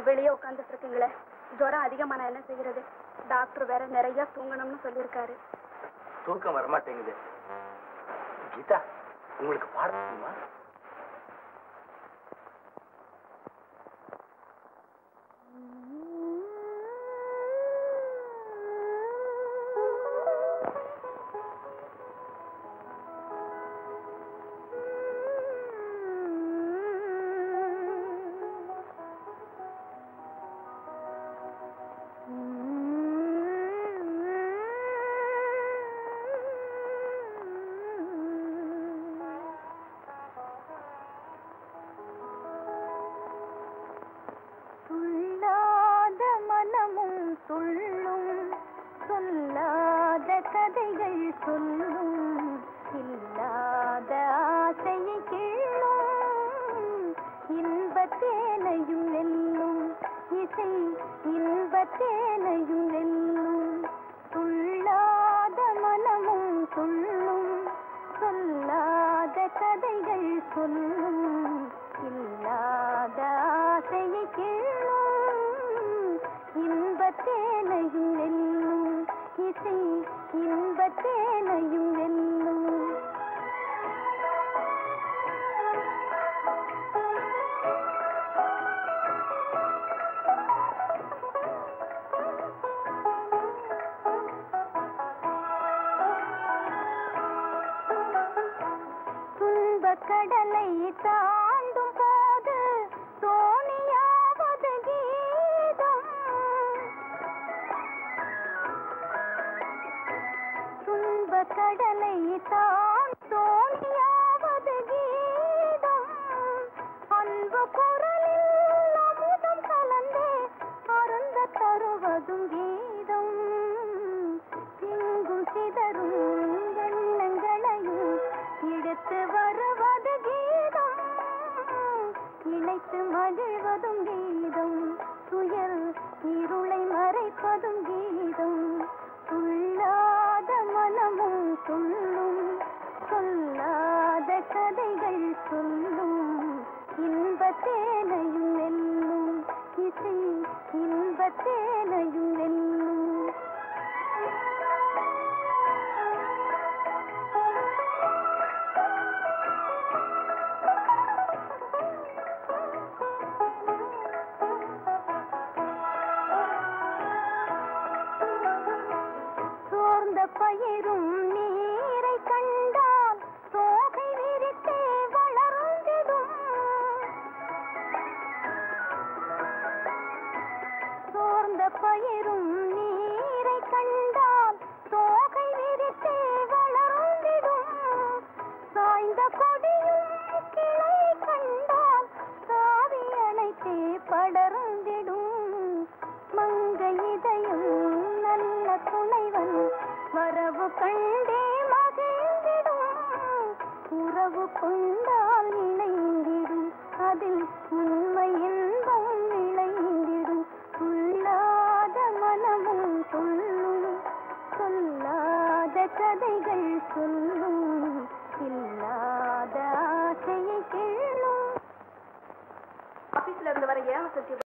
வெளியே உட்காந்துட்டு இருக்கீங்களே ஜுரம் அதிகமா நான் என்ன செய்யறது டாக்டர் வேற நிறைய தூங்கணும்னு சொல்லியிருக்காரு தூக்கம் வரமாட்டேங்குது கீதா உங்களுக்கு பாட தெரியுமா துள்ளாத மனமும் துள்ளும் சொல்லாத கதைகள் சொல்லும் இல்லாத ஆசையை கிள்ளும் இன்பத்தேனையும் வெல்லும் இசை இன்பத்தேனையும் வெல்லும் துள்ளாத மனமும் துள்ளும் சொல்லாத கதைகள் சொல்லும் இல்லாத ஆசையை கிள்ளும் இன்பத்தேனையும் வெல்லும் இசை இன்பத்தேனையும் வெல்லும் துன்பக் கடலை தாண்டும் போது தோணியாவது கீதம் துன்பக் கடலை தான் தோணியாவது கீதம் அன்பு குரலில் அமுதம் கலந்தே அருந்த தருவதும் கீதம் எங்கும் சிதறும் எண்ணங்களையும் எடுத்து வருவது கீதம் இணைத்து மகிழ்வதும் கீதம் துயர் இருளை மறைப்பதும் கீதம் துள்ளாத மனமும் துள்ளும் சொல்லாத கதைகள் சொல்லும் இன்பத்தேனையும் வெல்லும் இசை இன்பத்தேனையும் வெல்லும் சோர்ந்த பயிரும் நீரை கண்டால் தோகை விரித்தே வளர்ந்திடும் சோர்ந்த பயிரும் நீரை கண்டால் தோகை விரித்தே வளர்ந்திடும் சாய்ந்த கொடியும் கிளை கண்டால் சாவி அணைத்தே படர்ந்திடும் மங்கை இதயம் நல்ல துணைவன் வரவு கண்டே மகிழ்ந்திடும் உறவு கொண்டால் இணைந்திடும் அதில் உண்மை இன்பம் விளைந்திடும் துள்ளாத மனமும் சொல்லும் சொல்லாத கதைகள் சொல்லும் இல்லாத ஆசையை கிள்ளும் ஆபீஸ்ல இருந்து வர ஏன் சத்தியம்